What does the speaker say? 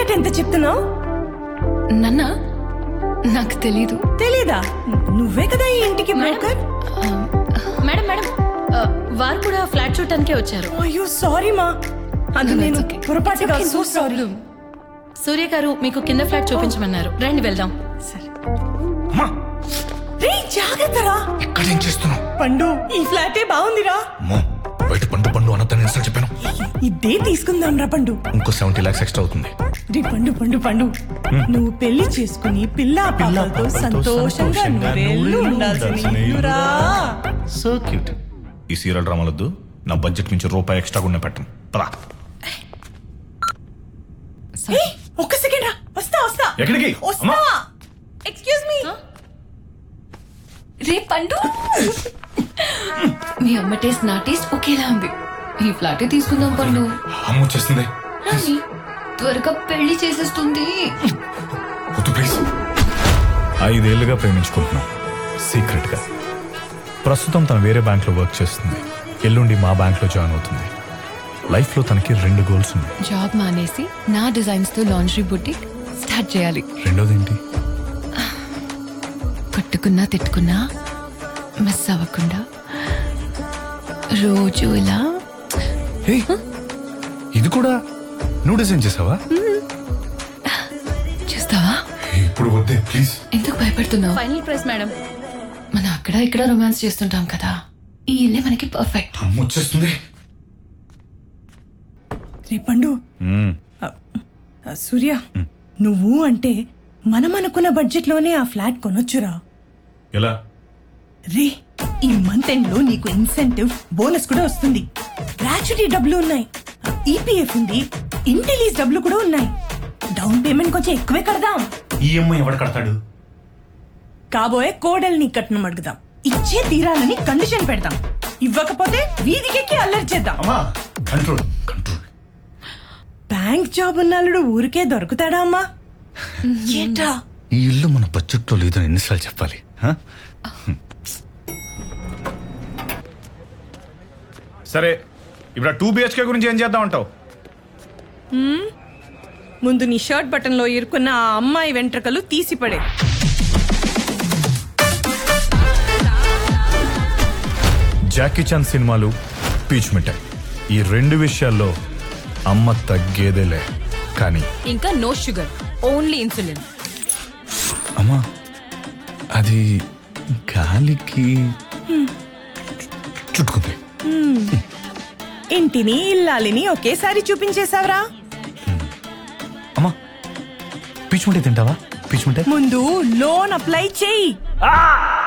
Flat ఎంత చెప్తున్నావు నన్న నాకు తెలీదు తెలీదా నువ్వే కదా ఈ ఇంటికి బ్రోకర్ మేడం మేడం ఆ, వారు కూడా ఫ్లాట్ చూడటానికే వచ్చారు అయ్యో సారీ మా అది No, నేను it's okay. పొరపాటుగా సో సారీ సూర్య గారు మీకు కింద ఫ్లాట్ చూపించమన్నారు రండి వెళ్దాం సరే అమ్మా రే జాగ్రత్తరా ఇక్కడ ఏం చేస్తున్నావు పండు ఈ ఫ్లాటే బాగుందిరా అమ్మో బయట పండు పండు అన్నదని ఇన్సల్ట్ చెప్పాను ఇదే తీసుకుందాం రా పండు ఇంకో సెవెంటీ లాక్స్ ఎక్స్ట్రా అవుతుంది రే పండు పండు పండు నువ్వు పెళ్లి చేసుకుని పిల్ల పాపలతో సంతోషంగా నూరేళ్ళు ఉండాల్సిన ఇల్లురా సో క్యూట్ ఈ సీరియల్ డ్రామాలొద్దు నా బడ్జెట్ నుంచి రూపాయి ఎక్స్ట్రా కూడా పెట్టను పదా ఏయ్, ఒక్క సెకండ్ రా వస్తా వస్తా ఎక్కడికి? వస్తా అమ్మా. ఎక్స్క్యూజ్ మీ రే పండు మీ అమ్మ టేస్ట్ నా టేస్ట్ ఒకేలా ఉంది ఈ ఫ్లాటే తీసుకుందాం పండు అమ్మ వచ్చేస్తుంది నాని, త్వరగా పెళ్లి చేసేస్తుంది వద్దు ప్లీజ్ ఐదేళ్లుగా ప్రేమించుకుంటున్నాం సీక్రెట్ గా ప్రస్తుతం తను వేరే బ్యాంక్ లో వర్క్ చేస్తుంది ఎల్లుండి మా బ్యాంక్ లో జాయిన్ అవుతుంది లైఫ్ లో తనకి రెండు గోల్స్ ఉన్నాయి జాబ్ మానేసి నా డిజైన్స్ తో లాండ్రీ బుటిక్ స్టార్ట్ చేయాలి రెండోది ఏంటి కొట్టుకున్నా తిట్టుకున్నా మిస్ అవ్వకుండా రోజు ఇలా హే ఇది కూడా నువ్వు డిజైన్ చేసావా చూస్తావా ఇప్పుడు వద్దే ప్లీజ్ ఎందుకు భయపడుతున్నావు ఫైనల్ ప్రైస్ మేడం మనం అక్కడ ఇక్కడ రొమాన్స్ చేస్తుంటాం కదా ఈ ఇల్లే మనకి పర్ఫెక్ట్ అమ్మ వచ్చేస్తుంది రే పండు ఆ, ఆ, సూర్య నువ్వు అంటే మనం అనుకున్న బడ్జెట్ లోనే ఆ ఫ్లాట్ కొనొచ్చురా ఎలా రే ఈ మంత్ ఎండ్ లో నీకు ఇన్సెంటివ్ బోనస్ కూడా వస్తుంది గ్రాచుటీ డబ్బులు ఉన్నాయి ఈపీఎఫ్ ఉంది ఇంటెలీస్ డబ్బులు కూడా ఉన్నాయి డౌన్ పేమెంట్ కొంచెం ఎక్కువే కడదాం ఈఎంఐ ఎవడు కడతాడు కాబోయే కోడల్ని కట్నం అడుగుదాం ఇచ్చే తీరాలని కండిషన్ పెడతాం ఇవ్వకపోతే వీధికెక్కి అల్లరి చేద్దాం అమ్మా కంట్రోల్ కంట్రోల్ బ్యాంక్ జాబ్ ఉన్నాడు ఊరికే దొరుకుతాడా అమ్మా ఏంటా ఈ ఇల్లు మన బడ్జెట్లో లేదని ఎన్నిసార్లు చెప్పాలి హ? సరే ఇప్పుడు టూ బిహెచ్కే గురించి ఏం చేద్దాం అంటావు ముందు నీ షర్ట్ బటన్ లో ఇరుకున్న ఆ అమ్మాయి వెంట్రుకలు తీసిపడే జాకీ చాన్ సినిమాలు పీచ్ మిఠాయి ఈ రెండు విషయాల్లో అమ్మ తగ్గేదేలే కానీ ఇంకా నో షుగర్ ఓన్లీ ఇన్సులిన్ అమ్మా అది గాలికి చుట్టుకుంది ఇంటిని ఇల్లాలిని ఒకేసారి చూపించేశావరా అమ్మా పీచ్ మిఠాయి తింటావా పీచ్ మిఠాయి ముందు లోన్ అప్లై చేయి